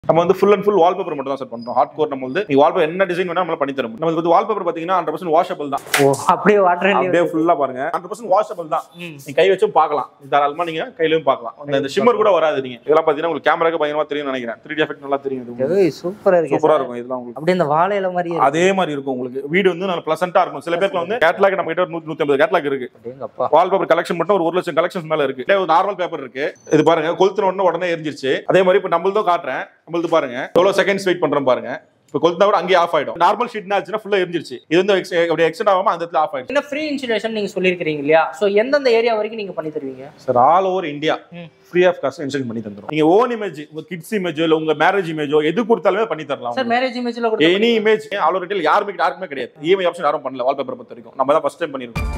நம்ம வந்து full and full wallpaper மட்டும் தான் சார் பண்றோம் ஹார்ட் கோர் நம்ம வந்து நீ வால்பேப்பர் என்ன டிசைன் வேணா நம்மள பண்ணி தரும் நம்ம வந்து வால்பேப்பர் பாத்தீங்கன்னா ஹண்ட்ரட் பர்சன்ட் வாஷபிள் தான் ஓ அப்படியே வாட்டர் அப்படியே ஃபுல்லா பாருங்க ஹண்ட்ரட் பர்சன்ட் வாஷபிள் தான் நீ கை வச்சும் பார்க்கலாம் தாராளமா நீங்க கையிலயும் பார்க்கலாம் அந்த- இந்த ஷிம்மர் கூட வராது நீங்க இதெல்லாம் பாத்தீங்கன்னா உங்களுக்கு கேமராக்கு பயங்கரமா தெரியும் நினைக்கிறேன் த்ரீ டி எஃபெக்ட் நல்லா தெரியும் இது சூப்பரா இருக்கு சூப்பரா இருக்கும் இதெல்லாம் உங்களுக்கு அப்படியே இந்த வாழை இலை மாதிரியே இருக்கு. அதே மாதிரி இருக்கும் உங்களுக்கு வீடு வந்து நல்ல பிளசண்டா இருக்கும் சில பேருக்கு வந்து கேட்லாக் நம்ம கிட்ட ஒரு நூத்தி நூத்தி ஐம்பது கேட்லாக் இருக்கு அப்படியேங்கப்பா வால்பேப்பர் கலெக்ஷன் மட்டும் ஒரு ஒரு லட்சம் கலெக்ஷன்ஸ் மேல இருக்கு இல்ல ஒரு நார்மல் பேப்பர் இருக்கு இது பாருங்க கொளுத்துன உடனே உடனே எரிஞ்சிருச்சு அதே மாதிரி இப்ப நம்மளதும் காட்டுறேன் நம்மளது பாருங்க எவ்வளவு செகண்ட்ஸ் வெயிட் பண்றோம் பாருங்க இப்ப கொளுத்தா கூட அங்கேயே ஆஃப் ஆயிடும் நார்மல் ஷீட்னா ஆச்சுன்னா ஃபுல்லா எரிஞ்சிருச்சு இது வந்து ex- அப்படியே எக்ஸ்டெண்ட் ஆகாம அந்த இடத்துல ஆஃப் ஆயிடும் என்ன ஃப்ரீ இன்சுலேஷன் நீங்க சொல்லியிருக்கீங்க இல்லையா சோ எந்தெந்த ஏரியா வரைக்கும் நீங்க பண்ணி தருவீங்க சார் ஆல் ஓவர் இந்தியா ம். ஃப்ரீ ஆஃப் காஸ்ட் இன்ஸ்டல் பண்ணி தந்துரும் நீங்க ஓன் இமேஜ் உங்க கிட்ஸ் இமேஜோ இல்ல உங்க மேரேஜ் இமேஜோ எது கொடுத்தாலுமே பண்ணி தரலாம் சார் மேரேஜ் இமேஜ்ல கூட any image all over India யாருமே யாருக்குமே கிடையாது இஎம்ஐ ஆப்ஷன் யாரும் பண்ணல வால்பேப்பர் பொறுத்த வரைக்கும் நம்ம தான் ஃபர்ஸ்ட் டைம் பண்ணிருக்கோம்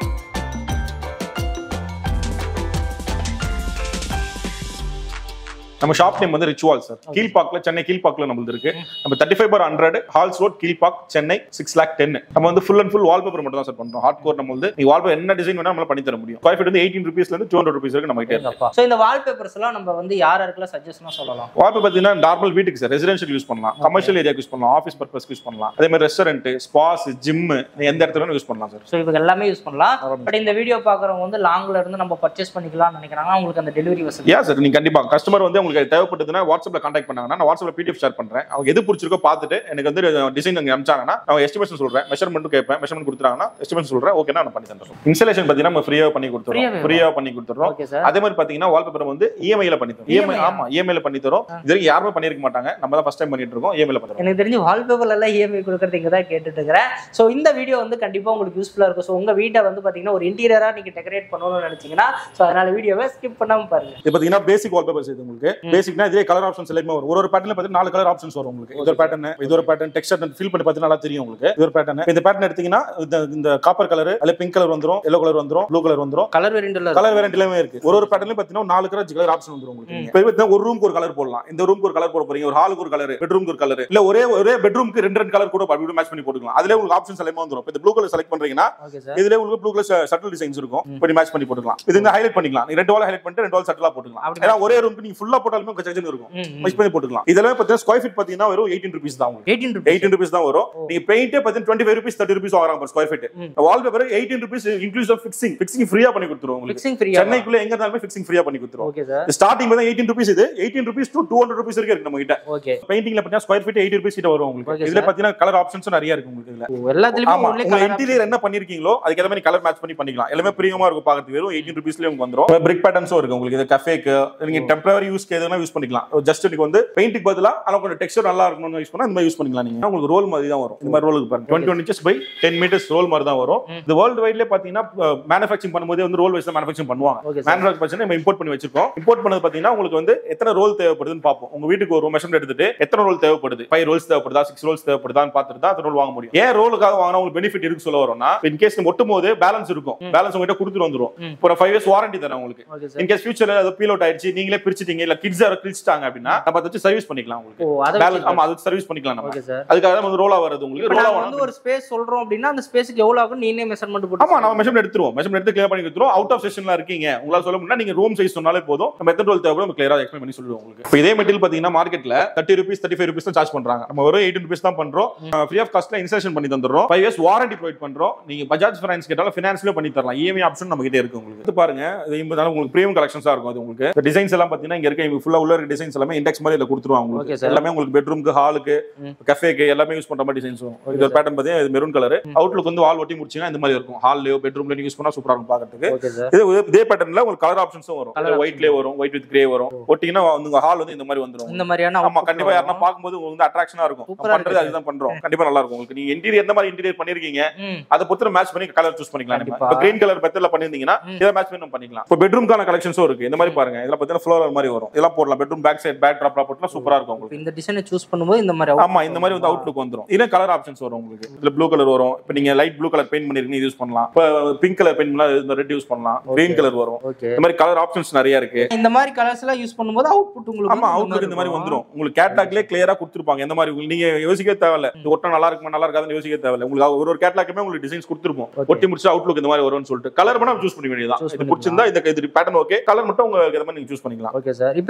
நம்ம ஷாப் நேம் வந்து ரிச்சுவால் சார் கீழ்பாக்ல சென்னை கீழ்பாக்ல நம்மளுது இருக்கு நம்ம thirty five bar hundred halls road Kilpauk Chennai six lakh ten நம்ம வந்து ஃபுல் அண்ட் ஃபுல் வால்பேப்பர் மட்டும் தான் சார் பண்றோம் ஹார்ட் கோர் நம்ம வந்து நீ வால்பேப்பர் என்ன டிசைன் வேணா நம்மளால பண்ணி தர முடியும் ஸ்கொயர் ஃபீட் வந்து எயிட்டீன் ருபீஸ்ல இருந்து டூ ஹண்ட்ரட் ருபீஸ் வரைக்கும் நம்ம கிட்ட இருக்கு சோ இந்த வால்பேப்பர்ஸ் எல்லாம் நம்ம வந்து யார் யாருக்கெல்லாம் சஜஷனா சொல்லலாம் வால்பேப்பர் பார்த்தீங்கன்னா நார்மல் வீட்டுக்கு சார் ரெசிடென்ஷியல் யூஸ் பண்ணலாம் கமர்ஷியல் ஏரியாக்கு யூஸ் பண்ணலாம் ஆஃபீஸ் பர்பஸ்க்கு யூஸ் பண்ணலாம் அதே மாதிரி ரெஸ்டாரண்ட் ஸ்பாஸ் ஜிம் எந்த இடத்துல வேணும் யூஸ் பண்ணலாம் சார் ஸோ இவங்க எல்லாமே யூஸ் பண்ணலாம் பட் இந்த வீடியோ பார்க்குறவங்க வந்து லாங்ல இருந்து நம்ம பர்ச்சேஸ் பண்ணிக்கலாம்னு நினைக்கிறாங்க அவங்களுக்கு அந்த டெலிவரி வசதி யா சார் நீங்க கண்டிப்பா கஸ்டமர் வந்து உங்களுக்கு அது தேவைப்பட்டதுன்னா வாட்ஸ்அப்ல கான்டாக்ட் பண்ணாங்கன்னா நான் வாட்ஸ்அப்ல பிடிஎஃப் ஷேர் பண்றேன் அவங்க எது பிடிச்சிருக்கோ பார்த்துட்டு எனக்கு வந்து டிசைன் அங்கே அமிச்சாங்கன்னா நான் எஸ்டிமேஷன் சொல்றேன் மெஷர்மெண்ட்டும் கேட்பேன் மெஷர்மெண்ட் கொடுத்துறாங்கன்னா எஸ்டிமேஷன் சொல்றேன் ஓகேனா நான் பண்ணி தந்துடுறோம் இன்ஸ்டாலேஷன் பார்த்தீங்கன்னா நம்ம ஃப்ரீயாக பண்ணி கொடுத்துறோம் Free-ஆவே ஃப்ரீயாக பண்ணி கொடுத்துறோம் ஓகே சார் அதே மாதிரி பாத்தீங்கன்னா வால்பேப்பர் வந்து இஎம்ஐல பண்ணி தரோம் இஎம்ஐ EMI? ஆமா இஎம்ஐல பண்ணி தரோம் இது வரைக்கும் யாருமே பண்ணிருக்க மாட்டாங்க நம்ம தான் ஃபர்ஸ்ட் டைம் பண்ணிட்டு இருக்கோம் இஎம்ஐல பண்ணுறோம் எனக்கு தெரிஞ்சு வால்பேப்பர்ல எல்லாம் இஎம்ஐ கொடுக்கறது இங்க தான் கேட்டுட்டு இருக்கிறேன் ஸோ இந்த வீடியோ வந்து கண்டிப்பா உங்களுக்கு யூஸ்ஃபுல்லா இருக்கும் ஸோ உங்க வீட்டை வந்து பாத்தீங்கன்னா ஒரு இன்டீரியரா நீங்க டெக்கரேட் பண்ணணும்னு நினைச்சீங்கன்னா ஸோ அதனால வீடியோவை ஸ்கிப் பண்ணாம பாருங்க இது பாத்தீங்கன்னா பேசிக் வால்பேப்பர்ஸ் இது உங்களுக்கு பேசிக்னா இதே கலர் ஆப்ஷன்ஸ் எல்லாமே வரும் ஒரு ஒரு பேட்டர்ல பாத்தீங்கன்னா நாலு கலர் ஆப்ஷன்ஸ் வரும் உங்களுக்கு இது ஒரு பேட்டர்ன் இது ஒரு பேட்டர்ன் டெக்ஸ்டர் ஃபீல் பண்ணி பார்த்தீங்கன்னா நல்லா தெரியும் உங்களுக்கு இது ஒரு பேட்டர்ன் இந்த பேட்டர்ன் எடுத்தீங்கன்னா இந்த இந்த காப்பர் கலர் அல்ல பிங்க் கலர் வந்துரும் எல்லோ கலர் வந்துரும் ப்ளூ கலர் வந்துரும் கலர் வேரியன்ட்ல கலர் வேரண்ட் எல்லாமே இருக்கு ஒரு ஒரு பேட்டர்ல பாத்தீங்கன்னா ஒரு நாலு கலர் கலர் ஆப்ஷன் வந்துரும் உங்களுக்கு இப்போ பாத்தீங்கன்னா ஒரு ரூமுக்கு ஒரு கலர் போடலாம் இந்த ரூமுக்கு ஒரு கலர் போட போறீங்க ஒரு ஹாலுக்கு ஒரு கலர் பெட்ரூமுக்கு ஒரு கலர் இல்ல ஒரே ஒரே பெட்ரூமுக்கு ரெண்டு ரெண்டு கலர் கூட அப்படி மேட்ச் பண்ணி போட்டுக்கலாம் அதுல உங்களுக்கு ஆப்ஷன்ஸ் எல்லாமே வந்துரும் இப்போ இந்த ப்ளூ கலர் செலக்ட் பண்றீங்கன்னா ஓகே சார் இதுல உங்களுக்கு ப்ளூ கலர் சட்டில் டிசைன்ஸ் இருக்கும் இப்படி மேட்ச் பண்ணி போட்டுக்கலாம் இது வந்து ஹைலைட் பண்ணிக்கலாம் நீங்க ரெண்டு வால் ஹைலைட் பண்ணிட்டு ரெண்டு வால் சட்டிலா போட்டுக்கலாம் அப்படி ஏன்னா ஒரே ரூமுக்கு நீங்க ஃபுல்லா போட்டாலுமே கொஞ்சம் இருக்கும் மிக்ஸ் பண்ணி போட்டுக்கலாம் இதெல்லாம் பாத்தீங்கன்னா ஸ்கொயர் ஃபீட் பாத்தீங்கன்னா வெறும் எயிட்டீன் ருபீஸ் தான் உங்களுக்கு எயிட்டீன் ருபீஸ் எயிட்டீன் ருபீஸ் தான் வரும் நீங்க பெயிண்டே பாத்தீங்கன்னா twenty five rupees thirty rupees வாங்குறாங்க square feet hmm. Wall paper eighteen rupees inclusive of fixing fixing ஃப்ரீயா பண்ணி கொடுத்துருவோம் உங்களுக்கு ஃபிக்ஸிங் ஃப்ரீயா சென்னைக்குள்ள எங்க இருந்தாலுமே ஃபிக்ஸிங் ஃப்ரீயா பண்ணி கொடுத்துருவோம் ஓகே சார் ஸ்டார்டிங் வந்து எயிட்டீன் ருபீஸ் இது eighteen rupees to two hundred rupees வரைக்கும் இருக்கு நம்ம கிட்ட ஓகே பெயிண்டிங்ல பாத்தீங்கன்னா ஸ்கொயர் ஃபீட் எயிட்டி ருபீஸ் கிட்ட வரும் உங்களுக்கு Okay, இதுல sir. பாத்தீங்கன்னா கலர் ஆப்ஷன்ஸும் நிறைய இருக்கு உங்களுக்கு இதுல எல்லாத்துலயுமே ஆமா only உங்க colour இன்டீரியர் என்ன பண்ணிருக்கீங்களோ அதுக்கு ஏற்ற மாதிரி கலர் மேட்ச் பண்ணி பண்ணிக்கலாம் எல்லாமே பிரீமியமா இருக்கும் பாக்கிறதுக்கு வெறும் எயிட்டீன் ருபீஸ்லயே உங்களுக்கு வந்துரும் பிரிக் பேட்டர்ன்ஸும் இருக்கு உங்களுக்கு இது கஃபேக்கு நீங்க டெம்பரரி யூஸ்க்கு எதுனா யூஸ் பண்ணிக்கலாம் ஜஸ்ட் நீங்க வந்து பெயிண்ட்க்கு பதிலா ஆனா கொஞ்சம் டெக்ஸ்டர் நல்லா இருக்கணும்னு யூஸ் பண்ணா இந்த மாதிரி யூஸ் பண்ணிக்கலாம் நீங்க உங்களுக்கு ரோல் மாதிரி தான் வரும் இந்த மாதிரி ரோலுக்கு பாருங்க twenty one inches by ten metres roll மாதிரி தான் வரும் ம். இது வேர்ல்டு வைட்லேயே பாத்தீங்கன்னா மேனுஃபேக்சரிங் பண்ணும்போது வந்து ரோல் வைஸ் மேனுஃபேக்சரிங் பண்ணுவாங்க ஓகே சார் மேனுஃபேக்சர் நம்ம இம்போர்ட் பண்ணி வச்சிருக்கோம் இம்போர்ட் பண்ணது பாத்தீங்கன்னா உங்களுக்கு வந்து எத்தனை ரோல் தேவைப்படுதுன்னு பார்ப்போம் உங்க வீட்டுக்கு ஒரு மெஷர்மெண்ட் எடுத்துட்டு எத்தனை ரோல் தேவைப்படுது ஃபைவ் ரோல்ஸ் தேவைப்படுதா சிக்ஸ் ரோல்ஸ் தேவைப்படுதான்னு பார்த்துட்டு தான் ரோல் வாங்க முடியும் ஏன் ரோலுக்காக வாங்கினா உங்களுக்கு பெனிஃபிட் இருக்கு சொல்ல வரோம்னா இன் கேஸ் நம்ம ஒட்டும் போது பேலன்ஸ் இருக்கும் பேலன்ஸ் உங்ககிட்ட கொடுத்துட்டு வந்துரும் ம். இப்போ ஃபைவ் இயர்ஸ் வாரண்டி தரேன் உங்களுக்கு ஓகே சார் இன் கேஸ் ஃபியூச்சர்ல அது பீல் அவுட் ஆயிடுச்சு நீங்களே பிரிச்சிட்டீங்க இல்ல கிட்ஸ் யாரோ கிழிச்சிட்டாங்க அப்படின்னா நம்ம அதை வச்சு சர்வீஸ் பண்ணிக்கலாம் உங்களுக்கு ஓ அதை பேலன்ஸ் ஆமா அதுக்கு சர்வீஸ் பண்ணிக்கலாம் நம்ம ஓகே சார் அதுக்காக தான் வந்து ரோலா வருது உங்களுக்கு இப்போ ரோலா நாம வந்து ஒரு ஸ்பேஸ் சொல்றோம் அப்படின்னா அந்த ஸ்பேஸ்க்கு எவ்வளவு ஆகும் நீனே மெஷர்மெண்ட் போட்டு ஆமா நம்ம மெஷர்மெண்ட் எடுத்துருவோம் மெஷர்மெண்ட் எடுத்து கிளியர் பண்ணி கொடுத்துருவோம் அவுட் ஆஃப் செஷன்ல இருக்கீங்க உங்களால சொல்ல முடியும் நீங்க ரூம் சைஸ் சொன்னாலே போதும் நம்ம எத்தனை ரோல் தேவை நம்ம கிளியரா எக்ஸ்பிளைன் பண்ணி சொல்லுவோம் உங்களுக்கு இப்போ இதே மெட்டீரியல் பாத்தீங்கன்னா மார்க்கெட்ல thirty rupees thirty five rupees தான் சார்ஜ் பண்றாங்க நம்ம வெறும் எயிட்டின் ருபீஸ் தான் பண்றோம் ஃப்ரீ ஆஃப் காஸ்ட்ல இன்ஸ்டேஷன் பண்ணி தந்துடுறோம் ஃபைவ் இயர்ஸ் வாரண்டி ப்ரொவைட் பண்றோம் நீங்க பஜாஜ் ஃபைனான்ஸ் கேட்டாலும் ஃபினான்ஸ்லயே பண்ணி தரலாம் இஎம்ஐ ஆப்ஷன் நம்ம கிட்ட இருக்கு உங்களுக்கு இது பாருங்க இது இம்பதாலும் உங்களுக்கு ப்ரீமியம் கலெக்ஷன்ஸா இருக்கும் அது உங்களுக்கு இந்த டிசைன்ஸ் எல்லாம் பாத்தீங்கன்னா இங்க இருக்க ஃபுல்லா உள்ள இருக்க டிசைன்ஸ் எல்லாமே இண்டெக்ஸ் மாதிரி இதுல கொடுத்துருவாங்க Okay, உங்களுக்கு sir. எல்லாமே உங்களுக்கு பெட்ரூமுக்கு ஹாலுக்கு ம். கஃபேக்கு எல்லாமே யூஸ் பண்ற மாதிரி டிசைன்ஸ் வரும் இது ஒரு பேட்டர்ன் பாத்தீங்கன்னா இது மெரூன் கலர் அவுட்லுக் வந்து வால் ஒட்டி முடிச்சீங்கன்னா இந்த மாதிரி இருக்கும் ஹால்லயோ பெட்ரூம்ல நீங்க யூஸ் பண்ணா சூப்பரா இருக்கும் பாக்கிறதுக்கு ஓகே சார் இது இதே- இதே பேட்டர்ன்ல உங்களுக்கு கலர் ஆப்ஷன்ஸும் வரும் Colour ஒயிட்லயே வரும் ஒயிட் வித் கிரே வரும் ஒட்டிங்கன்னா உங்க ஹால் வந்து இந்த மாதிரி வந்துரும் இந்த மாதிரியான ஆமா output கண்டிப்பா யாருன்னா வரும். பாக்கும்போது உங்களுக்கு வந்து அட்ராக்ஷனா இருக்கும் Super நம்ம ஆ பண்றது இருக்கு. அதுதான் பண்றோம் கண்டிப்பா நல்லா இருக்கும் உங்களுக்கு நீங்க இன்டீரியர் எந்த மாதிரி இன்டீரியர் பண்ணிருக்கீங்க ம் அதை பொறுத்து மேட்ச் பண்ணி கலர் சூஸ் பண்ணிக்கலாம் நம்ம கண்டிப்பா. இப்போ கிரீன் கலர் மெத்தட்ல பண்ணிருந்தீங்கன்னா ம். இதை மேட்ச் பண்ணி நம்ம பண்ணிக்கலாம் இப்போ பெட்ரூம்க்கான கலெக்ஷன்ஸும் இருக்கு இந்த மாதிரி பாருங்க இதெல்லாம் பாத்தீங்கன்னா ஃப்ளோரல் மாதிரி வரும் இதெல்லாம் போடலாம் bedroom back side back drop போட்டுலாம் சூப்பரா இருக்கும் இப்ப உங்களுக்கு இந்த டிசைனை சூஸ் பண்ணும்போது இந்த மாதிரி ஆமா இந்த மாதிரி வந்து அவுட்லுக் வந்துரும் இதுல கலர் ஆப்ஷன்ஸ் வரும் உங்களுக்கு இதுல ப்ளூ கலர் வரும் இப்போ நீங்க லைட் ப்ளூ கலர் பெயிண்ட் பண்ணிருக்கீங்க யூஸ் பண்ணலாம் இப்போ பிங்க் கலர் பெயிண்ட் பண்ணா இந்த ரெட் யூஸ் பண்ணலாம் கிரீன் கலர் வரும் ஓகே இந்த மாதிரி கலர் ஆப்ஷன்ஸ் நிறைய இருக்கு இந்த மாதிரி கலர்ஸ் எல்லாம் யூஸ் பண்ணும்போது அவுட்புட் உங்களுக்கு ஆமா வந்து அவுட்லுக் இந்த மாதிரி இருக்கும். வந்துரும் உங்களுக்கு கேட்லாக்லயே கிளியரா கொடுத்துருப்பாங்க எந்த மாதிரி உங்களுக்கு நீங்க யோசிக்க தேவையில்ல இது ஒட்டா நல்லா இருக்குமா நல்லா இருக்காதுன்னு யோசிக்க தேவையில்ல உங்களுக்கு ஒரு ஒரு கேட்லாக்குமே உங்களுக்கு டிசைன்ஸ் கொடுத்துருப்போம் Okay. ஒட்டி முடிச்சு அவுட்லுக் இந்த மாதிரி வரும்னு சொல்லிட்டு கலர் பண்ணா சூஸ் பண்ண வேண்டியதான் Choose இது பண்ணிக்கலாம். பிடிச்சிருந்தா இந்த இது பேட்டர்ன் ஓகே கலர் மட்டும் உங்களுக்கு எந்த மாதிரி நீங்க சூஸ் பண்ணிக்கலாம் ஓகே சார் இப்போ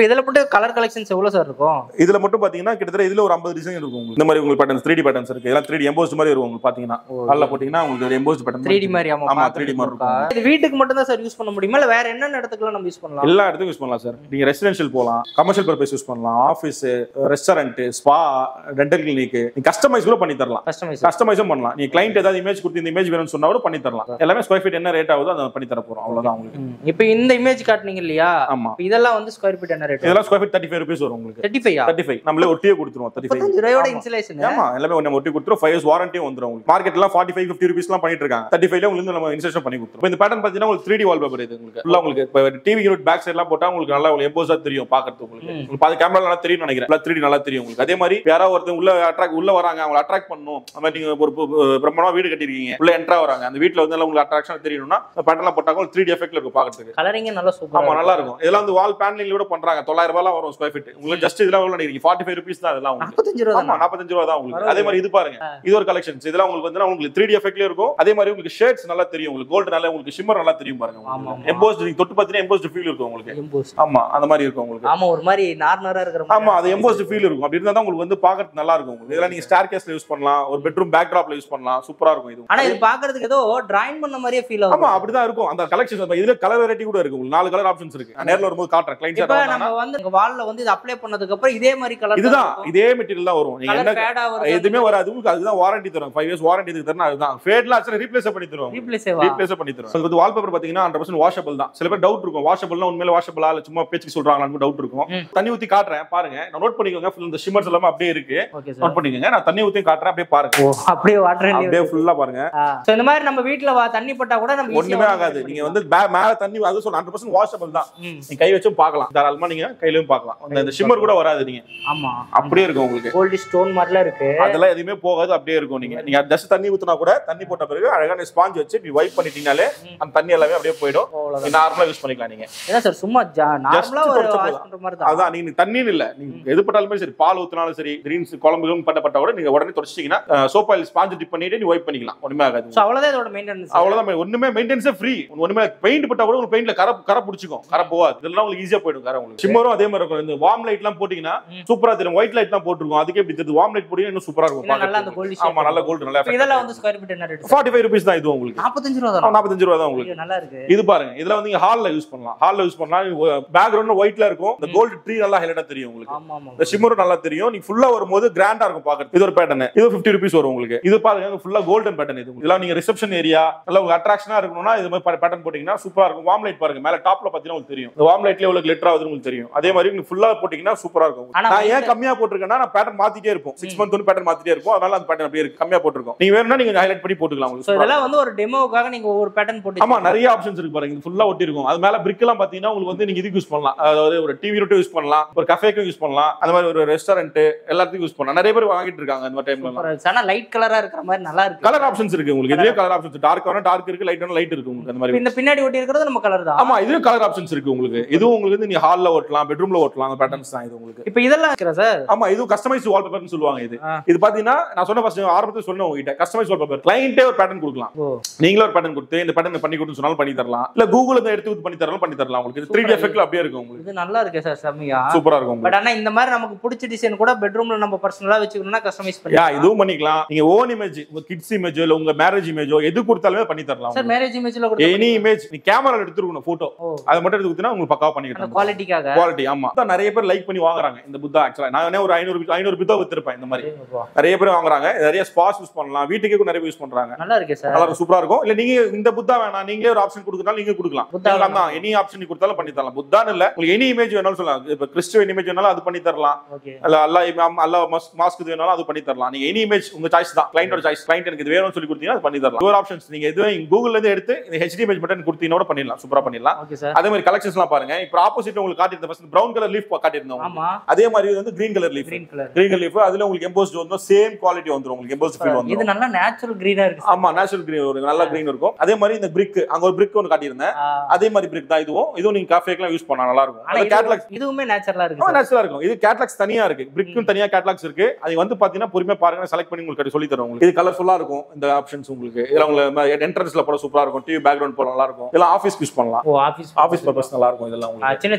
இதுல மட்டும் கலர் கலெக்ஷன்ஸ் எவ்வளவு சார் இருக்கும் இதுல மட்டும் பாத்தீங்கன்னா கிட்டத்தட்ட இதுல ஒரு ஐம்பது டிசைன் இருக்கும் உங்களுக்கு இந்த மாதிரி உங்களுக்கு பேட்டர்ன்ஸ் த்ரீ டி பேட்டர்ன்ஸ் இருக்கு இதெல்லாம் த்ரீ டி எம்போஸ்ட் மாதிரி இருக்கும் உங்களுக்கு பாத்தீங்கன்னா ஹால்ல போட்டீங்கன்னா உங்களுக்கு எம்போஸ்ட் பேட்டர்ன் த்ரீ டி மாதிரி ஆமா ஆமா, பார்த்துட்டு 3D மாதிரி இருக்கா. இது வீட்டுக்கு மட்டும் தான் சார் யூஸ் பண்ண முடியுமா இல்ல வேற என்னென்ன இடத்துக்குலாம் நம்ம யூஸ் பண்ணலாம் எல்லா இடத்துக்கும் யூஸ் பண்ணலாம் சார் நீங்க ரெசிடென்ஷியல் போகலாம் கமர்ஷியல் பர்பஸ் யூஸ் பண்ணலாம் office restaurant spa dental clinic நீங்க கஸ்டமைஸ் கூட பண்ணி தரலாம் கஸ்டமைஸ் கஸ்டமைஸும் பண்ணலாம் நீங்க கிளைண்ட் ஏதாவது இமேஜ் கொடுத்து இந்த இமேஜ் வேணும்னு சொன்னா கூட பண்ணி தரலாம் எல்லாமே ஸ்கொயர் ஃபீட் என்ன ரேட் ஆகுதோ அதை பண்ணி தர போறோம் அவ்வளவுதான் உங்களுக்கு இப்போ இந்த இமேஜ் காட்டுனீங்க இல்லையா ஆமா இப்ப இதெல்லாம் வந்து ஸ்கொயர் ஃபீட் என்ன ரேட் இதெல்லாம் square feet thirty five rupees வரும் உங்களுக்கு தேர்ட்டி ஃபைவ் தேர்ட்டி ஃபைவ் நம்மளே ஒட்டியே கொடுத்துருவோம் தேர்ட்டி ஃபைவ் முப்பத்தஞ்சு ரூபாயோட இன்சுலேஷன் ஆமா எல்லாமே ஒன்று ஒட்டி கொடுத்துரும் ஃபைவ் இயர்ஸ் வாரண்டியும் வந்துரும் உங்களுக்கு மார்க்கெட்லாம் ஃபார்ட்டி ஃபைவ் ஃபிஃப்டி ருபீஸ்லாம் பண்ணிட்டு இருக்காங்க தேர்ட்டி ஃபைவ்ல உங்களுக்கு நம்ம இன்ஸ்டேஷன் பண்ணி கொடுத்துரும் இப்ப இந்த பேட்டர்ன் பார்த்தீங்கன்னா உங்களுக்கு த்ரீ டி வால் பேப்பர் இது உங்களுக்கு ஃபுல்லாக உங்களுக்கு இப்போ டிவி யூனிட் பேக் சைட்லாம் போட்டா உங்களுக்கு நல்லா உங்களுக்கு எம்போஸா தெரியும் பார்க்கறது உங்களுக்கு ம். உங்களுக்கு பாதி கேமரா நல்லா தெரியும் நினைக்கிறேன் த்ரீ டி நல்லா தெரியும் உங்களுக்கு அதே மாதிரி யாராவது ஒருத்தர் உள்ள அட்ராக்ட் உள்ள வராங்க அவங்களை அட்ராக்ட் பண்ணும் அந்த மாதிரி நீங்க ஒரு பு- பு- பிரம்மாண்டமா வீடு கட்டிருக்கீங்க உள்ள என்ட்ரா வராங்க அந்த வீட்ல வந்து நல்லா உங்களுக்கு அட்ராக்ஷன் தெரியணும்னா பேட்டர்லாம் போட்டாங்க த்ரீ டி எஃபெக்ட்ல இருக்கும் பார்க்கறதுக்கு கலரிங் நல்லா ஆமா சூப்பரா நல்லா இருக்கும் இதெல்லாம் வந்து வால் பேனலிங் கூட பண்றாங்க தொள்ளாயிரம் ரூபாய் வரும் ஸ்கொயர் ஃபீட் உங்களுக்கு ஜஸ்ட் இதெல்லாம் எவ்வளவு நினைக்கிறீங்க ஃபார்ட்டி ஃபைவ் ருபீஸ் தான் அதெல்லாம் உங்களுக்கு நாற்பத்தஞ்சு ரூபா ஆமா நாற்பத்தஞ்சு ரூபா தான் உங்களுக்கு அதே மாதிரி இது பாருங்க இது ஒரு கலெக்ஷன்ஸ் இதெல்லாம் உங்களுக்கு வந்து உங்களுக்கு த்ரீ டி எஃபெக்ட்லயும் இருக்கும் அதே மாதிரி உங்களுக்கு ஷேட்ஸ் நல்லா தெரியும் உங்களுக்கு கோல்டு நல்லா உங்களுக்கு ஷிம்மர் நல்லா தெரியும் பாருங்க ஆமா, ஆமா. எம்போஸ்ட் நீங்க தொட்டு பார்த்தீங்கன்னா எம்போஸ்ட் ஃபீல் இருக்கும் உங்களுக்கு எம்போஸ் ஆமா அந்த மாதிரி இருக்கும் உங்களுக்கு ஆமா ஒரு மாதிரி நார்னரா இருக்கிற ஆமா அது எம்போஸ்ட் ஃபீல் இருக்கும் அப்படி இருந்தா தான் உங்களுக்கு வந்து பாக்குறது நல்லா இருக்கும் உங்களுக்கு இதெல்லாம் நீங்க ஸ்டார் கேஸ்ல யூஸ் பண்ணலாம் ஒரு பெட்ரூம் பேக் ட்ராப்ல யூஸ் பண்ணலாம் சூப்பரா இருக்கும் இது ஆனா இது பாக்குறதுக்கு ஏதோ டிராயிங் பண்ண மாதிரியே ஃபீல் ஆகும் ஆமா அப்படிதான் இருக்கும் அந்த கலெக்ஷன் இதுல கலர் வெரைட்டி கூட இருக்கு உங்களுக்கு நாலு கலர் ஆப்ஷன்ஸ் இருக்கு நான் நேர்ல வரும்போது காட்டுறேன் இப்ப கிளைண்ட் நம்ம வந்து எங்க வால்ல வந்து இது அப்ளை பண்ணதுக்கு அப்புறம் இதே மாதிரி கலர் இதுதான் இதே மெட்டீரியல் தான் வரும் நீங்க என்ன கலர் ஃபேடா வரும் எதுவுமே வராது உங்களுக்கு அதுதான் வாரண்டி தரும் ஃபைவ் இயர்ஸ் வாரண்டி இதுக்கு தரணும் அதுதான் ஃபேட்லாம் ஆக்சுவலி ரீப்ளேஸ் பண்ணி தருவோம் ரீப்ளேஸ் ரீப்ளேஸ் பண்ணி தரும் அது வந்து வால்பேப்பர் பாத்தீங்கன்னா ஹண்ட்ரட் பர்சன்ட் வாஷபிள் தான் சில பேர் டவுட் இருக்கும் வாஷபிள்னா உண்மையில வாஷபிளா இல்ல சும்மா பேச்சுக்கு சொல்றாங்களான்னு டவுட் இருக்கும் ம். தண்ணி ஊத்தி காட்டுறேன் பாருங்க நான் நோட் பண்ணிக்கோங்க full இந்த ஷிம்மர்ஸ் எல்லாமே அப்படியே இருக்கு ஓகே சார் நோட் பண்ணிக்கோங்க நான் தண்ணி ஊத்தி காட்டுறேன் அப்படியே பாருங்க ஓ அப்படியே வாட்டர் அப்படியே ஃபுல்லா பாருங்க சோ இந்த மாதிரி நம்ம வீட்ல வா தண்ணி பட்டா கூட நம்ம easy ஆ ஒண்ணுமே வந்து ஆகாது நீங்க வந்து பே- மேல தண்ணி அது சொல்ல ஹண்ட்ரட் பர்சன்ட் வாஷபிள் தான் ம், நீங்க கை வச்சும் பார்க்கலாம் தாராளமா நீங்க கையிலயும் பார்க்கலாம் அந்த- இந்த ஷிம்மர் கூட வராது நீங்க ஆமா அப்படியே இருக்கும் உங்களுக்கு கோல்டு ஸ்டோன் மாதிரிலாம் இருக்கு அதெல்லாம் எதுவுமே போகாது அப்படியே இருக்கும் நீங்க நீங்க ஜஸ்ட் தண்ணி ஊத்துனா கூட தண்ணி போட்ட பிறகு அழகான ஸ்பாஞ்ச் வச்சு நீ வைப் பண்ணிட்டீங்கனாலே அந்த தண்ணி எல்லாமே அப்படியே போயிடும் அவ்வளவுதான் நார்மலா யூஸ் பண்ணிக்கலாம் நீங்க ஏன்னா சார் சும்மா நார்மலா ஒரு தொடச்சா வாஷ் போதும். பண்ற மாதிரி தான் அதான் நீங்க தண்ணின்னு இல்ல நீங்க எது பட்டாலுமே சரி பால் ஊத்தினாலும் சரி கிரீன்ஸ் குழம்புகளும் பட்டப்பட்ட கூட நீங்க உடனே தொடச்சிட்டீங்கன்னா சோப் ஆயில் ஸ்பாஞ்ச் டிப் பண்ணிட்டு நீ வைப் பண்ணிக்கலாம் ஒண்ணுமே ஆகாது சோ அவ்வளவுதான் இதோட மெயின்டெனன்ஸ் அவ்வளவுதான் ஒண்ணுமே மெயின்டெனன்ஸே ஃப்ரீ ஒண்ணுமே பெயிண்ட் பட்டா கூட உங்களுக்கு பெயிண்ட்ல கரை கரை பிடிச்சிக்கும் கரை போகாது இதெல்லாம் உங்களுக்கு ஈஸியா போயிடும் கரை உங்களுக்கு சிம்மரும் அதே மாதிரி இருக்கும் இந்த வார்ம் லைட் எல்லாம் போட்டீங்கன்னா ம். சூப்பரா தெரியும் ஒயிட் லைட் எல்லாம் போட்டிருக்கும் அதுக்கே இப்படி தெரியுது வார்ம் லைட் போட்டீங்கன்னா இன்னும் சூப்பரா இருக்கும் இன்னும் நல்லா அந்த பார்க்கறதுக்கு. கோல்டு ஆமா நல்ல கோல்டு நல்லா இதெல்லாம் வந்து ஸ்கொயர் ஃபீட் என்ன ரேட் ஃபார்ட்டி ஃபைவ் ருபீஸ் தான் இது உங்களுக்கு நாற்பத்தஞ்சு ரூபா தான் நாற்பத்தஞ்சு ரூபா தான் உங்களுக்கு நல்லா இருக்கு இது பாருங்க இதுல வந்து நீங்க ஹால்ல யூஸ் பண்ணலாம் ஹால்ல யூஸ் பண்ணலாம் பேக்ரவுண்ட் ஒயிட்ல இருக்கும் இந்த கோல்டு ட்ரீ நல்லா ஹைலைட்டா தெரியும் உங்களுக்கு ஆமா ஆமா இந்த ஷிம்மரும் நல்லா தெரியும் நீங்க ஃபுல்லா வரும்போது கிராண்டா இருக்கும் பாக்குறது இது ஒரு பேட்டர்ன் இது ஃபிஃப்டி ருபீஸ் வரும் உங்களுக்கு இது பாருங்க ஃபுல்லா கோல்டன் பேட்டர்ன் இது இதெல்லாம் நீங்க ரிசப்ஷன் ஏரியா நல்லா உங்களுக்கு அட்ராக்ஷனா இருக்கணும்னா இது மாதிரி பேட்டர்ன் போட்டீங்கன்னா சூப்பரா இருக்கும் வார்ம் லைட் பாருங்க மேல டாப்ல பாத்தீங்கன்னா உங்களுக்கு தெரியும் இந்த வார்ம் லைட்ல எவ்வளவு glitter ஆகுதுன்னு உங்களுக்கு தெரியும் அதே மாதிரி நீங்க ஃபுல்லா போட்டீங்கன்னா சூப்பரா இருக்கும் ஆனா நான் ஏன் கம்மியா போட்டிருக்கேன்னா நான் பேட்டர்ன் மாத்திட்டே இருப்போம் சிக்ஸ் மந்த் ஒன்று பேட்டர்ன் மாத்திட்டே இருக்கும் அதனால அந்த பேட்டர்ன் அப்படியே இருக்கு கம்மியா போட்டிருக்கோம் நீங்க வேணும்னா நீங்க ஹைலைட் பண்ணி போட்டுக்கலாம் சோ உங்களுக்கு இதெல்லாம் வந்து ஒரு டெமோவுக்காக நீங்க ஒவ்வொரு பேட்டர்ன் போட்டு ஆமா நிறைய ஆப்ஷன்ஸ் இருக்கு பாருங்க ஃபுல்லா ஒட்டி இருக்கும் அது மேல பிரிக் எல்லாம் பாத்தீங்கன்னா உங்களுக்கு வந்து நீங்க இதுக்கு யூஸ் பண்ணலாம் அதாவது ஒரு டிவி யூனிட் யூஸ் பண்ணலாம் ஒரு கஃபேக்கும் யூஸ் பண்ணலாம் அந்த மாதிரி ஒரு ரெஸ்டாரண்ட் எல்லாத்துக்கும் யூஸ் பண்ணலாம் நிறைய பேர் வாங்கிட்டு இருக்காங்க அந்த மாதிரி டைம்ல சூப்பரா இருக்கு. ஆனா லைட் கலரா இருக்கிற மாதிரி நல்லா இருக்கு கலர் ஆப்ஷன்ஸ் இருக்கு உங்களுக்கு இதுலயே கலர் ஆப்ஷன்ஸ் டார்க் வேணா டார்க் இருக்கு லைட் வேணா லைட் இருக்கு உங்களுக்கு அந்த இப்ப மாதிரி இந்த பின்னாடி ஒட்டி இருக்கிறது நம்ம கலர் தான் ஆமா இதுலயும் கலர் ஆப்ஷன்ஸ் இருக்கு உங்களுக்கு இதுவும் உங்களுக்கு வந்து நீங்க ஹால்ல ஓட்டலாம் பெட்ரூம்ல ஓட்டலாம் அந்த பேட்டர்ன்ஸ் தான் இது உங்களுக்கு இப்ப இதெல்லாம் இருக்கிற சார் ஆமா இது கஸ்டமைஸ் வால்பேப்பர்னு சொல்லுவாங்க இது ஆ. இது பாத்தீங்கன்னா நான் சொன்ன ஃபர்ஸ்ட் ஆரம்பத்துல சொன்னேன் உங்ககிட்ட கஸ்டமைஸ் வால்பேப்பர் கிளைண்டே ஒரு பேட்டர்ன் கொடுக்கலாம் ஓ நீங்களே ஒரு பேட்டர்ன் கொடுத்து இந்த பேட்டர்ன் பண்ணி கொடுத்து சொன்னாலும் பண்ணி தரலாம் இல்ல கூகுள் இருந்து எடுத்து பண்ணி தரலாம் பண்ணி தரலாம் உங்களுக்கு த்ரீ டி எஃபெக்ட்ல அப்படியே இருக்கும் உங்களுக்கு இது நல்லா இருக்கு சார் செம்மையா சூப்பரா இருக்கும் உங்களுக்கு பட் ஆனா இந்த மாதிரி நமக்கு பிடிச்ச டிசைன் கூட பெட்ரூம்ல நம்ம பர்சனலா வச்சுக்கணும்னா கஸ்டமைஸ் யா பண்ணி இதுவும் பண்ணிக்கலாம் நீங்க ஓன் இமேஜ் உங்க கிட்ஸ் இமேஜோ இல்ல உங்க மேரேஜ் இமேஜோ எது கொடுத்தாலுமே பண்ணி தரலாம் சார் மேரேஜ் இமேஜ்ல கூட எனி இமேஜ் நீ கேமரா எடுத்துருக்கணும் போட்டோ ஓ அதை மட்டும் எடுத்து கொடுத்தீங்கன்னா உங்களுக்கு பக்காவா அந்த பண்ணிக்கலாம் குவாலிட்டிக்காக குவாலிட்டி ஆமா அதான் நிறைய பேர் லைக் பண்ணி வாங்குறாங்க இந்த புத்தா ஆக்சுவலா நான் ஒரு ஐநூறு ஐநூறு புத்தா வித்திருப்பேன் இந்த மாதிரி நிறைய பேர் வாங்குறாங்க நிறைய ஸ்பாஸ் யூஸ் பண்ணலாம் வீட்டுக்கே கூட நிறைய யூஸ் பண்றாங்க நல்லா இருக்கு சார் நல்லா சூப்பரா இருக்கும் இல்ல நீங்க இந்த புத்தா வேணாம் நீங்களே ஒரு ஆப்ஷன் கொடுக்கறனால நீங்க கொடுக்கலாம் புத்தா புத்தா தான் எனி ஆப்ஷன் நீ கொடுத்தாலும் பண்ணி தரலாம் புத்தான்னு இல்ல உங்களுக்கு எனி இமேஜ் வேணாலும் சொல்லலாம் இப்ப கிறிஸ்டியன் இமேஜ் வேணாலும் அது பண்ணி தரலாம் ஓகே அல்ல அல்லா இமாம் அல்லா மாஸ்க் இது வேணாலும் அது பண்ணி தரலாம் நீங்க எனி இமேஜ் உங்க சாய்ஸ் தான் கிளைண்டோட சாய்ஸ் கிளைண்ட் எனக்கு இது வேணும்னு சொல்லி கொடுத்தீங்கன்னா அது பண்ணி தரலாம் ஒரு ஆப்ஷன்ஸ் நீங்க எதுவும் கூகுள்ல இருந்து எடுத்து இந்த ஹெச்டி இமேஜ் மட்டும் கொடுத்தீங்கன்னா கூட பண்ணிடலாம் சூப்பரா பண்ணிடலாம் ஓகே சார் அதே மாதிரி கலெக்ஷன்ஸ்லாம் பாருங்க இப்போ ஆப்போசிட் உங்களுக்கு காட்டியிருந்த ஃபர்ஸ்ட் பிரவுன் கலர் லீஃப் காட்டியிருந்தோம் உங்களுக்கு. ஆமா அதே மாதிரி இது வந்து green colour leaf green colour green colour leaf அதுல உங்களுக்கு எம்போஸ்ட் வந்து சேம் குவாலிட்டி வந்துரும் உங்களுக்கு எம்போஸ்ட் ஃபீல் இது வந்துரும் நல்லா நேச்சுரல் கிரீனா இருக்கு சார் ஆமா நேச்சுரல் கிரீன் ஒரு நல்ல கிரீன் இருக்கும் அதே மாதிரி இந்த பிரிக் அங்க ஒரு பிரிக் ஒன்று காட்டியிருந்தேன் ஆ, அதே மாதிரி பிரிக் தான் இதுவும் இதுவும் நீங்க காஃபேக்கெல்லாம் யூஸ் பண்ணலாம் நல்லா இருக்கும் ஆனா அது கேட்லாக்ஸ் இது- இதுவுமே நேச்சுரலா இருக்கு ஆமா சார். நேச்சுரலா இருக்கும் இது கேட்லாக்ஸ் தனியா இருக்கு பிரிக்கும் தனியா கேட்லாக்ஸ் இருக்கு அது வந்து பாத்தீங்கன்னா பொறுமையா பாருங்க செலக்ட் பண்ணி உங்களுக்கு சொல்லி தரும் உங்களுக்கு இது கலர்ஃபுல்லா இருக்கும் இந்த ஆப்ஷன்ஸ் உங்களுக்கு இதுல உங்களுக்கு என்ட்ரன்ஸ்ல போட சூப்பரா இருக்கும் டிவி பேக்ரவுண்ட் போட நல்லா இருக்கும் இதெல்லாம் ஆஃபீஸ்க்கு யூஸ் பண்ணலாம் ஓ ஆபீஸ் ஆஃபீஸ் பர்பஸ் நல்லா இருக்கும் இதெல்லாம் உங்களுக்கு சின்ன சின்னனா எங்க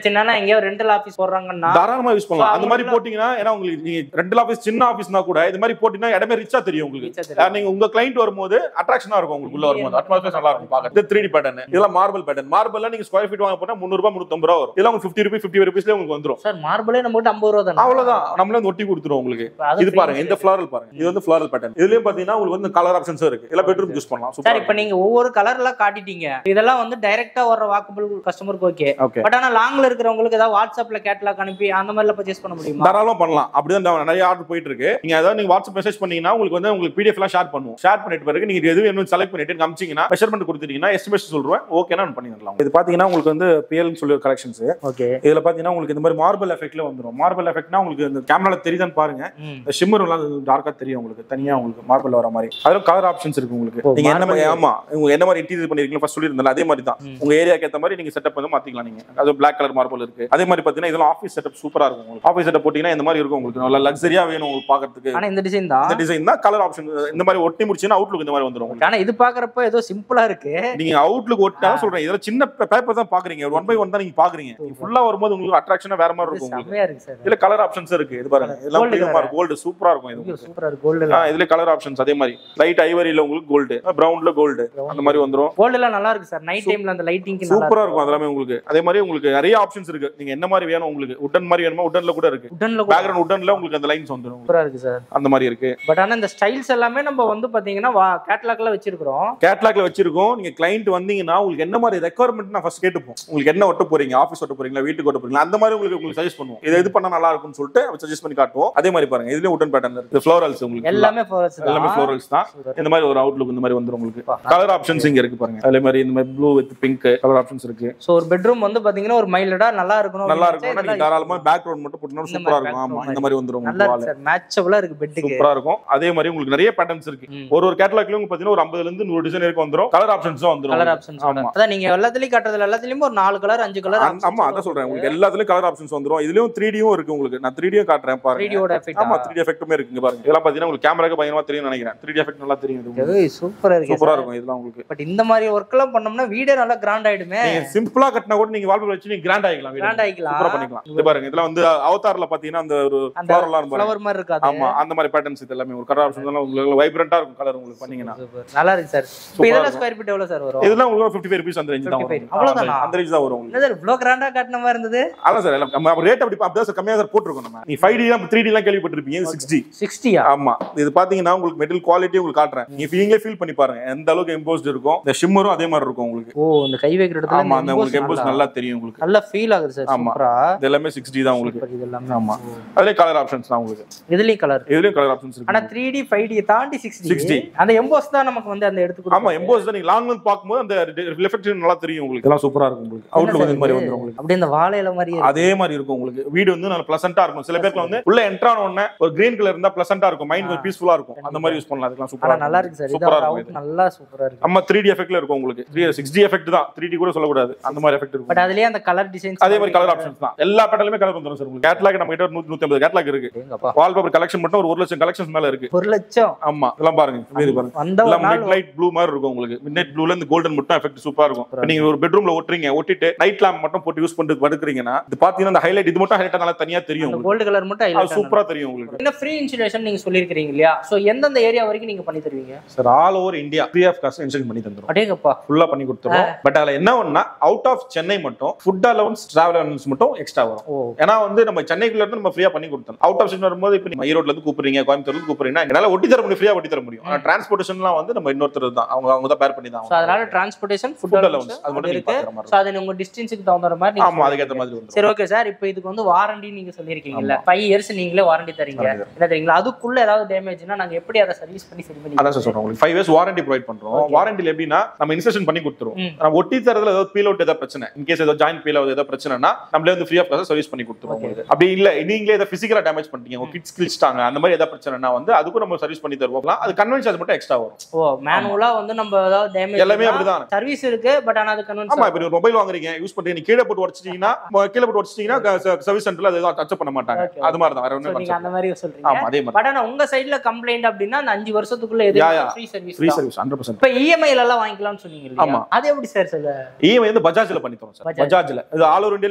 எங்கேயாவது ரெண்டல் ஆபீஸ் போடுறாங்கன்னா தாராளமா யூஸ் பண்ணலாம் So, அந்த மாதிரி அவங்களுக்கு- போட்டீங்கன்னா ஏன்னா உங்களுக்கு நீங்க ரெண்டு ஆஃபீஸ் சின்ன ஆஃபீஸ்னா கூட இது மாதிரி போட்டீங்கன்னா இடமே ரிச்சா தெரியும் உங்களுக்கு Feature தெரியும். அஹ் நீங்க உங்க கிளைண்ட் வரும்போது அட்ராக்ஷனா இருக்கும் உங்களுக்கு உள்ள வரும்போது அட்மாஸ்பியர் நல்லா இருக்கும் பாக்க த்ரீ டி பேட்டர்ன் இதெல்லாம் மார்பிள் பேட்டர்ன் மார்பிள்ல நீங்க ஸ்கொயர் ஃபீட் வாங்க போனா முந்நூறு ரூபாய் முந்நூத்தம்பது ரூபா வரும் இதெல்லாம் உங்களுக்கு ஃபிஃப்டி ருபீஸ் ஃபிஃப்டி ருபீஸ்ல உங்களுக்கு வந்துரும் சார் மார்பிளே நம்ம கிட்ட ஐம்பது ரூபா தானே அவ்வளவுதான் நம்மளே வந்து ஒட்டி கொடுத்துருவோம் உங்களுக்கு இப்ப அது இது free பாருங்க இந்த ஃபிளாரல் பாருங்க இது வந்து ஃபிளாரல் பேட்டர்ன் இதுலயும் பாத்தீங்கன்னா உங்களுக்கு வந்து கலர் ஆப்ஷன்ஸும் இருக்கு இதெல்லாம் பெட்ரூம் யூஸ் பண்ணலாம் சார் சூப்பர் இப்ப நீங்க ஒவ்வொரு கலர்ல காட்டிட்டீங்க இதெல்லாம் வந்து டைரக்டா வர்ற வாக்கபிள் கஸ்டமருக்கு ஓகே ஓகே பட் ஆனா லாங்ல இருக்கிறவங்களுக்கு ஏதாவது வாட்ஸ்அப்ல கேட்லாக் அனுப்பி அந்த மாதிரில பர்ச்சேஸ் பண்ண முடியுமா தாராளமா பண்ணலாம் அப்படிதான் நான் நிறைய ஆர்டர் போயிட்டு இருக்கு நீங்க அதாவது நீங்க வாட்ஸ்அப் மெசேஜ் பண்ணீங்கன்னா உங்களுக்கு வந்து உங்களுக்கு பிடிஎஃப் எல்லாம் ஷேர் பண்ணுவோம் ஷேர் பண்ணிட்டு பிறகு நீங்க எது வேணும் செலக்ட் பண்ணிட்டு எனக்கு அமிச்சிங்கன்னா மெஷர்மெண்ட் கொடுத்துட்டீங்கன்னா எஸ்டிமேஷன் சொல்றேன் ஓகேனா பண்ணி தரலாம் இது பாத்தீங்கன்னா உங்களுக்கு வந்து பிஎல் சொல்லி கலெக்ஷன்ஸ் ஓகே இதுல பாத்தீங்கன்னா உங்களுக்கு இந்த மாதிரி மார்பிள் எஃபெக்ட்ல வந்துரும் மார்பிள் எஃபெக்ட்னா உங்களுக்கு இந்த கேமரால தெரியுதான்னு பாருங்க இந்த ஷிம்மர் எல்லாம் டார்க்கா தெரியும் உங்களுக்கு தனியா உங்களுக்கு மார்பிள் வர மாதிரி அதுல கலர் ஆப்ஷன்ஸ் இருக்கு உங்களுக்கு ஓ, நீங்க என்ன மாதிரி marble. ஆமா உங்க என்ன மாதிரி இன்டீரியர் பண்ணிருக்கீங்க ஃபர்ஸ்ட் சொல்லியிருந்தல அதே மாதிரி தான் ம். உங்க ஏரியாக்கு ஏத்த மாதிரி நீங்க செட்டப் வந்து மாத்திக்கலாம் நீங்க அது பிளாக் கலர் மார்பிள் இருக்கு அதே மாதிரி பாத்தீங்கன்னா இதெல்லாம் ஆஃபீஸ் செட்டப் சூப்பரா இருக்கும் உங்களுக்கு ஆஃபீஸ் செட்டப் போட்டீங்கன்னா இந்த மாதிரி இருக்கும் உங்களுக்கு நல்லா லக்ஸரியா வேணும் உங்களுக்கு பாக்கிறதுக்கு ஆனா இந்த டிசைன் தான் இந்த டிசைன் தான் கலர் ஆப்ஷன் இந்த மாதிரி ஒட்டி முடிச்சுன்னா அவுட்லுக் இந்த மாதிரி வந்துரும் உங்களுக்கு ஆனா இது பாக்குறப்ப ஏதோ சிம்பிளா இருக்கு நீங்க அவுட்லுக் ஒட்டா சொல்றேன் இதுல சின்ன பேப்பர் தான் பாக்குறீங்க ஒன் பை ஒன் தான் நீங்க பாக்குறீங்க ஃபுல்லா வரும்போது உங்களுக்கு அட்ராக்ஷனா வேற மாதிரி இது இருக்கும் உங்களுக்கு செம்மையா இருக்கு சார் இதுல கலர் ஆப்ஷன்ஸ் இருக்கு இது பாருங்க இதெல்லாம் Gold பிரீமியமா இருக்கும் கோல்டு சூப்பரா இருக்கும் இது உங்களுக்கு. சூப்பரா இருக்கு கோல்டு ஆ, இதுல கலர் ஆப்ஷன்ஸ் அதே மாதிரி லைட் ஐவரியில உங்களுக்கு கோல்டு பிரவுன்ல கோல்டு அந்த மாதிரி வந்துரும் கோல்டு எல்லாம் நல்லா இருக்கு சார் நைட் டைம்ல அந்த லைட்டிங்க்கு சூப்பரா இருக்கும் அதெல்லாமே உங்களுக்கு அதே மாதிரி உங்களுக்கு நிறைய ஆப்ஷன்ஸ் இருக்கு நீங்க என்ன மாதிரி வேணும் உங்களுக்கு உட்டன் மாதிரி வேணுமா உட்டன்ல கூட இருக்கு உடன்ல கூட பேக்ரவுண்ட் உட்டன்ல உங்களுக்கு அந்த லைன்ஸ் வந்துரும் சூப்பரா இருக்கு சார் அந்த மாதிரி இருக்கு பட் ஆனா இந்த ஸ்டைல்ஸ் எல்லாமே நம்ம வந்து பாத்தீங்கன்னா கேட்லாக்ல வச்சிருக்கிறோம் கேட்லாக்ல வச்சிருக்கோம் நீங்க கிளைண்ட் வந்தீங்கன்னா உங்களுக்கு என்ன மாதிரி ரெக்குவயர்மெண்ட் நான் ஃபர்ஸ்ட் கேட்டுப்போம் உங்களுக்கு என்ன ஒட்ட போறீங்க ஆஃபீஸ் ஒட்ட போறீங்களா வீட்டுக்கு ஒட்ட போறீங்களா அந்த மாதிரி உங்களுக்கு உங்களுக்கு சஜஸ்ட் பண்ணுவோம் இது இது பண்ணா நல்லா இருக்கும்னு சொல்லிட்டு சஜஸ்ட் பண்ணி காட்டுவோம் அதே மாதிரி பாருங்க இதுலயும் உட்டன் பேட்டர்ன் இருக்கு ஃப்ளோரல்ஸ் உங்களுக்கு எல்லாமே flowers எல்லாமே தான் ஃப்ளோரல்ஸ் தான் Super. இந்த மாதிரி ஒரு அவுட்லுக் இந்த மாதிரி வந்துரும் உங்களுக்கு பா. கலர் ஆப்ஷன்ஸ் இங்க இருக்கு பாருங்க அதே மாதிரி இந்த மாதிரி blue with pink colour options இருக்கு சோ ஒரு பெட்ரூம் வந்து பாத்தீங்கன்னா ஒரு மைல்டா நல்லா இருக்கணும் நல்லா அப்படின்னு இருக்கும் நினைச்சா நீங்க தாராளமா பேக்ரவுண்ட் மட்டும் போட்டோம்னா இந்த சூப்பரா மாதிரி இருக்கும் ஆமா background இந்த மாதிரி வந்துரும் நல்லா உங்களுக்கு இருக்கு சார் மேட்சபிளா இருக்கு பெட்டுக்கு சூப்பரா இருக்கும் அதே மாதிரி உங்களுக்கு நிறைய பேட்டர்ன்ஸ் இருக்கு ம். ஒரு ஒரு கேட்டலாக்லயும் பாத்தீங்கன்னா ஒரு 50 ல இருந்து நூறு டிசைன் வரைக்கும் வந்துரும் கலர் ஆப்ஷன்ஸும் வந்துரும் கலர் உங்களுக்கு. ஆப்ஷன்ஸ் ஆமா அதான் நீங்க எல்லாத்துலயும் காட்டுறதுல எல்லாத்துலயும் ஒரு நாலு கலர் அஞ்சு கலர் அந்த- ஆமா அதான் சொல்றேன் உங்களுக்கு எல்லாத்துலயும் கலர் ஆப்ஷன்ஸ் வந்துரும் இதுலயும் த்ரீ டியும் இருக்கு உங்களுக்கு நான் த்ரீ டியும் காட்டுறேன் பாருங்க த்ரீடியோட ஆமா எஃபெக்ட் த்ரீ டி எஃபெக்ட்டுமே இருக்குங்க பாருங்க இதெல்லாம் பாத்தீங்கன்னா உங்களுக்கு கேமராக்கு பயங்கரமா தெரியும் நினைக்கிறேன் த்ரீ டி எஃபெக்ட் நல்லா தெரியும் இது உங்களுக்கு. சூப்பரா இருக்கு சூப்பரா இருக்கும் இதெல்லாம் உங்களுக்கு பட் இந்த மாதிரி ஒர்க் எல்லாம் பண்ணோம்னா வீடே நல்லா கிராண்ட் ஆயிடுமே நீங்க சிம்பிளா கட்டினா கூட நீங்க வால்பேப்பர் வச்சு நீங்க கிராண்ட் ஆகிக்கலாம் வீடு. கிராண்ட் ஆயிக்கலாம் சூப்பரா பண்ணிக்கலாம் இது பாருங்க இதெல்லாம் வந்து அவதார்ல பாத்தீங்கன்னா அந்த ஒரு அந்த ஃபிளவர் எல்லாம் பாருங்க ஃப்ளவர் மாதிரி இருக்காது ஆமா அந்த மாதிரி பேட்டர்ன்ஸ் இது எல்லாமே ஒரு கலர் ஆப்ஷன்ஸ் எல்லாம் உங்களுக்கு வைப்ரண்டா இருக்கும் கலர் உங்களுக்கு பண்ணீங்கன்னா Super. நல்லா இருக்கு சார் இப்போ சூப்பரா இதெல்லாம் இருக்கும். ஸ்கொயர் ஃபீட் எவ்வளவு சார் வரும் இதெல்லாம் உங்களுக்கு ஃபிஃப்டி ஃபைவ் ருபீஸ் அந்த ரேஞ்ச் தான் 55 வரும் அவ்வளவுதானா? ஆமா, அந்த ரேஞ்ச் தான் வரும் உங்களுக்கு என்ன சார் இவ்வளவு கிராண்டா காட்டின மாதிரி இருந்தது அதான் சார் எல்லாம் நம்ம ரேட் அப்படி அப்படிதான் சார் கம்மியா சார் போட்டிருக்கோம் நம்ம நீ ஃபைவ் டி த்ரீ டி எல்லாம் கேள்விப்பட்டிருப்பீங்க சிக்ஸ் டி சிக்ஸ்டியா ஆமா இது பாத்தீங்கன்னா உங்களுக்கு மெட்டல் குவாலிட்டி உங்களுக்கு காட்டுறேன் நீங்க நீங்களே ஃபீல் பண்ணி பாருங்க எந்த அளவுக்கு எம்போஸ்ட் இருக்கும் இந்த ஷிம்மரும் அதே மாதிரி இருக்கும் உங்களுக்கு ஓ இந்த கை வைக்கிற இடத்துல ஆமா இந்த அந்த உங்களுக்கு emboss எம்போஸ் நல்லா தெரியும் உங்களுக்கு நல்லா ஃபீல் ஆகுது சார் ஆமா. சூப்பரா இது எல்லாமே சிக்ஸ் டி தான் உங்களுக்கு Super, இது எல்லாமே ஆமா அதுலயே கலர் ஆப்ஷன்ஸ் தான் உங்களுக்கு இதுலயும் கலர் இதுலயும் கலர் ஆப்ஷன்ஸ் ஆனா இருக்கு த்ரீ டி ஃபைவ் டி தாண்டி சிக்ஸ் 6D. டி அந்த எம்போஸ் தான் நமக்கு வந்து அந்த எடுத்து ஆமா எம்போஸ் தான் நீங்க லாங் வந்து பாக்கும்போது அந்த ரிஃப்ளெக்ஷன் நல்லா தெரியும் உங்களுக்கு இதெல்லாம் சூப்பரா இருக்கும் உங்களுக்கு அவுட்லுக் வந்து இந்த மாதிரி வந்துரும் உங்களுக்கு அப்படியே இந்த வாழை இலை மாதிரியே இருக்கு. அதே மாதிரி இருக்கும் உங்களுக்கு வீடு வந்து நல்ல பிளசண்டா இருக்கும் சில பேருக்கு வந்து உள்ள என்ட்ரான உடனே ஒரு கிரீன் கலர் இருந்தா பிளசண்டா இருக்கும் மைண்ட் ஒரு பீஸ்ஃபுல்லா இருக்கும் அந்த மாதிரி யூஸ் பண்ணலாம் அதுக்கெல்லாம் ஆனா சூப்பரா நல்லா இருக்கு சார் இது சூப்பரா இருக்கும் அவுட் நல்லா சூப்பரா இருக்கு நம்ம த்ரீ டி எஃபெக்ட்ல இருக்கும் உங்களுக்கு த்ரீ சிக்ஸ் டி எஃபெக்ட் தான் த்ரீ டி கூட சொல்லக்கூடாது அந்த மாதிரி எஃபெக்ட் பட் இருக்கும் அதுலயே அந்த கலர் டிசைன்ஸ் அதே மாதிரி கலர் ஆப்ஷன்ஸ் தான் எல்லா பேட்டர்லுமே கலர் வந்துரும் சார் உங்களுக்கு கேட்லாக் நம்ம கிட்ட ஒரு நூத்தி நூத்தி ஐம்பது கேட்லாக் இருக்கு எங்கப்பா வால்பேப்பர் கலெக்ஷன் மட்டும் ஒரு ஒரு லட்சம் கலெக்ஷன்ஸ் மேல இருக்கு ஒரு லட்சம் ஆமா இதெல்லாம் பாருங்க இது பாருங்க வந்த ஒரு எல்லாம் நாள் மிட் லைட் ப்ளூ மாதிரி இருக்கும் உங்களுக்கு மிட் நைட் ப்ளூல இந்த கோல்டன் மட்டும் எஃபெக்ட் சூப்பரா இருக்கும் இப்ப நீங்க ஒரு பெட்ரூம்ல ஒட்டுறீங்க ஒட்டிட்டு நைட் லேம்ப் மட்டும் போட்டு யூஸ் பண்ணிட்டு படுக்கிறீங்கன்னா இது பாத்தீங்கன்னா அந்த ஹைலைட் இது மட்டும் ஹைலைட்டா நல்லா தனியா தெரியும் அந்த உங்களுக்கு கோல்டு கலர் மட்டும் அது highlight ஆனது. சூப்பரா தெரியும் உங்களுக்கு என்ன ஃப்ரீ இன்சுலேஷன் நீங்க சொல்லிருக்கீங்க இல்லையா சோ எந்தெந்த ஏரியா வரைக்கும் நீங்க பண்ணி தருவீங்க sir all over India free of cost install பண்ணி தந்துரும் அடேங்கப்பா ஃபுல்லா பண்ணி கொடுத்துருவோம் பட் அதுல என்ன ஒண்ணா அவுட் ஆஃப் சென்னை மட்டும் ஃபுட் அலவன்ஸ் டிராவல் அலவன்ஸ் மட்டும் எக்ஸ்ட்ரா வரும் ஓ ஏன்னா வந்து நம்ம சென்னைக்குள்ள இருந்து நம்ம ஃப்ரீயா பண்ணி கொடுத்தோம் அவுட் ஆஃப் சென்னை வரும்போது இப்போ நீங்க ஈரோட்ல இருந்து கூப்பிடுறீங்க கோயம்புத்தூர்ல இருந்து கூப்பிடுறீங்கன்னா என்னால ஒட்டி தர முடியும் ஃப்ரீயா ஒட்டி தர முடியும் ஆனா டிரான்ஸ்போர்ட்டேஷன்லாம் வந்து நம்ம இன்னொருத்தர் தான் அவங்க அவங்க தான் பேர் பண்ணி தான் சோ அதனால transportation food Food allowance allowance, அது மட்டும் நீங்க இருக்கு பாக்குற மாதிரி சோ அது உங்க டிஸ்டன்ஸுக்கு தகுந்த மாதிரி நீங்க ஆமா அதுக்கேத்த மாதிரி வந்துரும் சரி ஓகே சார் இப்போ இதுக்கு வந்து வாரண்டி நீங்க சொல்லிருக்கீங்கல்ல ஃபைவ் இயர்ஸ் நீங்களே வாரண்டி தரீங்க என்ன தெரியுங்களா அதுக்குள்ள ஏதாவது டேமேஜ்னா நாங்க எப்படி அதை சர்வீஸ் பண்ணி சரி பண்ணி அதான் சார் சொல்றேன் உங்களுக்கு ஃபைவ் இயர்ஸ் வாரண்டி ப்ரொவைட் பண்றோம் வாரண்டில எப்படின்னா நம்ம இன்ஸ்டேஷன் பண்ணி கொடுத்துருவோம் ம். நம்ம ஒட்டி தரதுல ஏதாவது பீல் அவுட் ஏதாவது பிரச்சனை இன்கேஸ் ஏதாவது ஜாயின் பீல் அவுட் ஏதாவது பிரச்சனைனா நம்மளே வந்து ஃப்ரீ ஆஃப் காஸ்ட் சர்வீஸ் பண்ணி கொடுத்துருவோம் Okay. உங்களுக்கு அப்படி இல்ல நீங்களே ஏதாவது பிசிக்கலா டேமேஜ் பண்ணிட்டீங்க உங்க கிட்ஸ் கிழிச்சிட்டாங்க அந்த மாதிரி ஏதாவது பிரச்சனைனா வந்து அதுக்கும் நம்ம சர்வீஸ் பண்ணி தருவோம் அது கன்வென்ஸ் சார்ஜ் மட்டும் எக்ஸ்ட்ரா வரும் ஓ மேனுவலா வந்து நம்ம ஏதாவது டேமேஜ் எல்லாமே அப்படிதான். சர்வீஸ் இருக்கு பட் ஆனா அது ஆமா கன்வென்ஸ் இப்ப நீங்க மொபைல் வாங்குறீங்க யூஸ் பண்ணி நீங்க கீழே போட்டு உடச்சிட்டீங்கன்னா கீழே போட்டு உடச்சிட்டீங்கன்னா சர்வீஸ் சென்டர்ல அது எதுவும் டச் பண்ண மாட்டாங்க Okay. அது மாதிரி தான் வேற சோ ஒன்றும் நீங்க அந்த மாதிரி சொல்றீங்க ஆமா அதே மாதிரி பட் ஆனா உங்க சைடுல கம்ப்ளைண்ட் அப்படின்னா அந்த அஞ்சு வருஷத்துக்குள்ள எது Yeah, yeah. Free service free service hundred percent இப்ப இஎம்ஐல எல்லாம் வாங்கிக்கலாம்னு சொன்னீங்க இல்லையா ஆமா. அது எப்படி சார் சொல்ல இஎம்ஐ வந்து பஜாஜ்ல பண்ணி தரோம் சார் பஜாஜ். பஜாஜ்ல இது ஆல் ஓவர் இந்தியால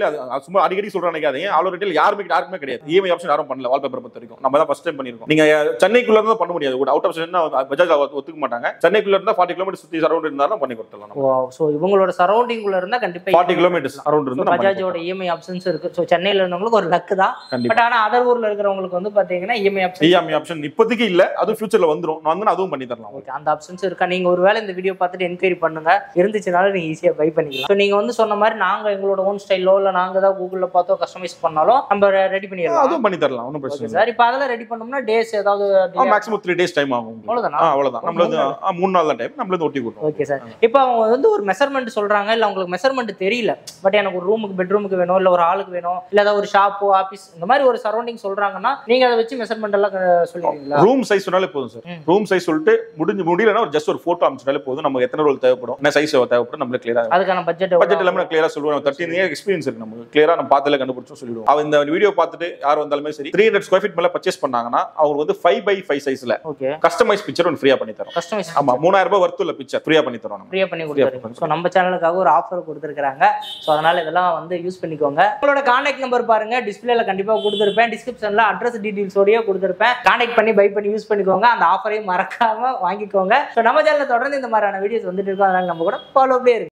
அது அது சும்மா அடிக்கடி சொல்றேன் நினைக்காதீங்க ஆல் ரீட்டைல் யாருமே யாருக்குமே கிடையாது இஎம்ஐ ஆப்ஷன் யாரும் பண்ணல வால்பேப்பர் பொறுத்த வரைக்கும் நம்ம தான் ஃபர்ஸ்ட் டைம் பண்ணிருக்கோம் நீங்க சென்னைக்குள்ள இருந்தா பண்ண முடியாது ஒரு அவுட் ஆஃப் ஸ்டேஷன் பஜாஜ் ஒத்துக்க மாட்டாங்க சென்னைக்குள்ள இருந்தா ஃபார்ட்டி கிலோமீட்டர் சுத்தி சரௌண்ட் இருந்தாலும் பண்ணி கொடுத்துடலாம் ஓ ஸோ இவங்களோட சரௌண்டிங் குள்ள இருந்தா கண்டிப்பா ஃபார்ட்டி கிலோமீட்டர்ஸ் அரௌண்ட் இருந்தா நம்ம பண்ணி பஜாஜோட இஎம்ஐ ஆப்ஷன்ஸ் இருக்கு ஸோ சென்னையில இருந்தவங்களுக்கு ஒரு லக்கு தான் கண்டிப்பா பட் ஆனா அதர் ஊர்ல இருக்கிறவங்களுக்கு வந்து பாத்தீங்கன்னா இஎம்ஐ ஆப்ஷன் இஎம்ஐ ஆப்ஷன் இப்போதைக்கு இல்ல அது ஃபியூச்சர்ல வந்துரும் நான் வந்து அதுவும் பண்ணி தரலாம் ஓகே அந்த ஆப்ஷன்ஸ் இருக்கா நீங்க ஒருவேளை இந்த வீடியோ பார்த்துட்டு என்கொயரி பண்ணுங்க இருந்துச்சுனாலும் நீங்க ஈஸியா பை பண்ணிக்கலாம் ஸோ நீங்க வந்து சொன்ன மாதிரி நாங்க எங்களோட ஓன் ஸ்டைலோ இல்ல நாங்க ஏதாவது கூகுள்ல பார்த்தோ கஸ்டமைஸ் பண்ணாலும் நம்ம ரெடி பண்ணிடலாம் அதுவும் பண்ணி தரலாம் ஒன்றும் பிரச்சனை ஓகே இல்லை சார் இப்போ அதெல்லாம் ரெடி பண்ணோம்னா டேஸ் ஏதாவது delay maximum three days time ஆகும் உங்களுக்கு. அவ்வளவுதானா? ஆ, அவ்வளவுதான் நம்மள வந்து ஆ, மூணு நாள் தான் டைம் நம்மள வந்து ஒட்டி கொடுத்தோம் ஓகே சார் இப்போ அவங்க வந்து ஒரு மெஷர்மெண்ட் சொல்றாங்க இல்ல உங்களுக்கு மெஷர்மெண்ட் தெரியல பட் எனக்கு ஒரு ரூமுக்கு பெட்ரூமுக்கு வேணும் இல்ல ஒரு ஆளுக்கு வேணும் இல்ல ஏதாவது ஒரு ஷாப்போ ஆபீஸ் இந்த மாதிரி ஒரு சரௌண்டிங் சொல்றாங்கன்னா நீங்க அதை வச்சு மெஷர்மெண்ட் எல்லாம் க- சொல்லிடுவீங்களா ரூம் சைஸ் சொன்னாலே போதும் சார் ம். ரூம் சைஸ் சொல்லிட்டு முடிஞ்சு முடியலன்னா ஒரு ஜஸ்ட் ஒரு போட்டோ அமைச்சிட்டாலே போதும் நமக்கு எத்தனை ரோல் தேவைப்படும் என்ன சைஸ் தேவைப்படும் நம்மளுக்கு கிளியரா அதுக்கான பட்ஜெட் பட்ஜெட் எல்லாமே கிளியரா சொல்லுவோம் தேர்ட்டின் இயர் எக்ஸ்பீரியன்ஸ் இருக்கு நமக்கு கிளியரா நம்ம பார்த்துல கண்டுபிடிச்சோம் சொல்லிடுவோம் அவ இந்த வீடியோ பார்த்துட்டு யார் வந்தாலுமே சரி த்ரீ ஹண்ட்ரட் ஸ்கொயர் ஃபீட் மேல பர்ச்சேஸ் பண்ணாங்கன்னா அவங்க வந்து ஃபைவ் பை ஃபைவ் சைஸ்ல ஓகே கஸ்டமைஸ் பிக்சர் ஒன்று ஃப்ரீயா பண்ணி தரோம் கஸ்டமைஸ் ஆமா மூணாயிரம் ரூபாய் ஒர்த்து உள்ள பிக்சர் ஃப்ரீயா பண்ணி தரோம் நம்ம ஃப்ரீயா பண்ணி Free ஆ கொடுத்துருக்கோம் ஸோ நம்ம சேனலுக்காக ஒரு ஆஃபர் கொடுத்துருக்காங்க ஸோ அதனால இதெல்லாம் வந்து யூஸ் பண்ணிக்கோங்க உங்களோட கான்டாக்ட் நம்பர் பாருங்க டிஸ்பிளேல கண்டிப்பா கொடுத்துருப்பேன் டிஸ்கிரிப்ஷன்ல அட்ரஸ் டீடைல்ஸோடய கொடுத்துருப்பேன் கான்டாக்ட் பண்ணி பை பண்ணி யூஸ் பண்ணிக்கோங்க அந்த ஆஃபரையும் மறக்காம வாங்கிக்கோங்க ஸோ நம்ம சேனல்ல தொடர்ந்து இந்த மாதிரியான வீடியோஸ் வந்துட்டு இருக்கோம் அதனால நம்ம கூட ஃபாலோ இருக்கு